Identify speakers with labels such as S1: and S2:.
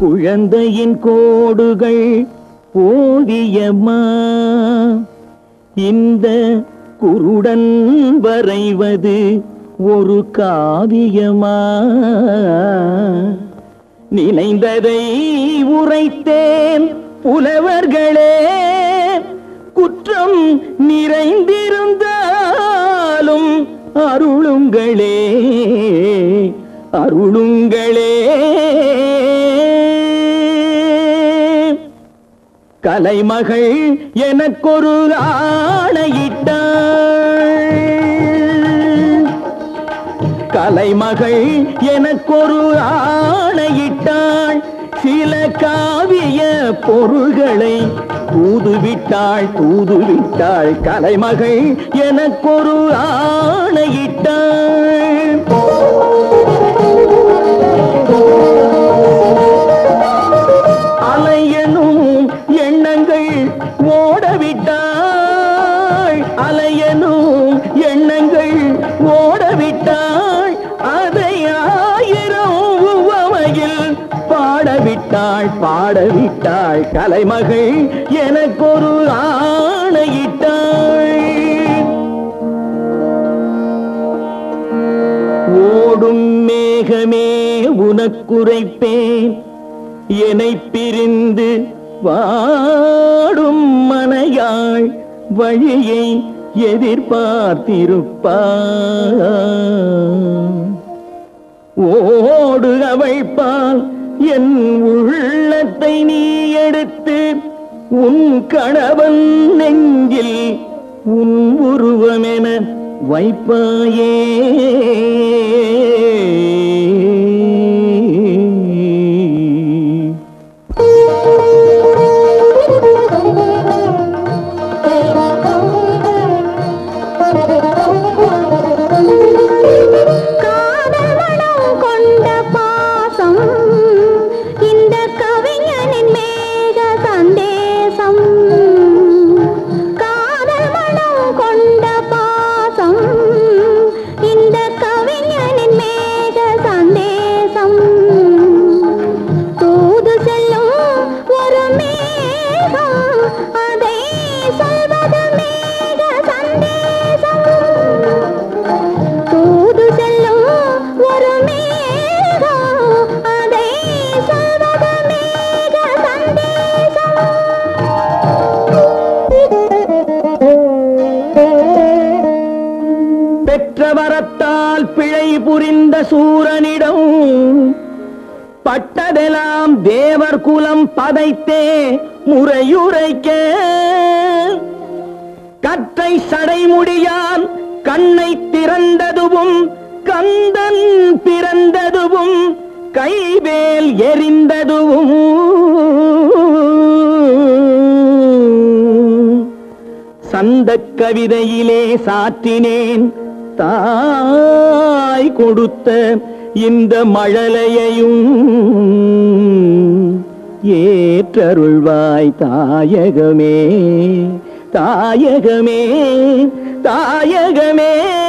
S1: குழந்தையின் கோடுகள் ஓவியமா இந்த குருடன் வரைவது ஒரு காவியமா நினைந்ததை உரைத்தேன் புலவர்களே குற்றம் நிறைந்திருந்தாலும் அருளுங்களே அருளுங்களே கலைமகள் எனக்கொரு ஆணையிட்டாள் கலைமகள் எனக்கொரு ஆணையிட்டாள் சில காவிய பொருள்களை தூதுவிட்டாள் தூதுவிட்டாள் கலைமகள் எனக்கொரு ஆணையிட்டாள் அலையனும் எண்ணங்கள் ஓடவிட்டாள் அலையனும் எண்ணங்கள் ஓடவிட்டாள் அதை ஆயிரம் உவமையில் பாடவிட்டாள் பாடவிட்டாள் கலைமகள் எனக்கொரு ஆணையிட்டாள் ஓடும் மேகமே உனக்குரைப்பேன் என்னை பிரிந்து வாடும் மனையாள் வழியை எதிர்பார்த்திருப்பாள் ஓடு அவள்பால் என் உள்ளத்தை நீ எடுத்து உன் கணவன் நெஞ்சில் உன் உருவமென வைப்பாயே
S2: காதல் மனம் கொண்ட பாசம் இந்த கவிஞனின் மேக சந்தேசம் காதல் மனம் கொண்ட பாசம் இந்த கவிஞனின் மேக சந்தேசம் தூது செல்லும் ஒரு மேகம் அதை சொல்வது மேக சந்தேசம் தூது செல்லும் ஒரு மேகம் அதை சொல்வது மேக சந்தேசம்
S1: பெற்ற வரத்தால் பிழை புரிந்த சூரனிடம் பட்டதெல்லாம் தேவர் குலம் பதைத்தே முறையுரைக்க கற்றை சடைமுடியான் கண்ணை திறந்ததுவும் கந்தன் பிறந்ததுவும் கைவேல் எரிந்ததுவும் சந்த கவிதையிலே சாற்றினேன் தாய் கொடுத்த இந்த மழலையையும் ஏற்றருள்வாய் தாயகமே தாயகமே தாயகமே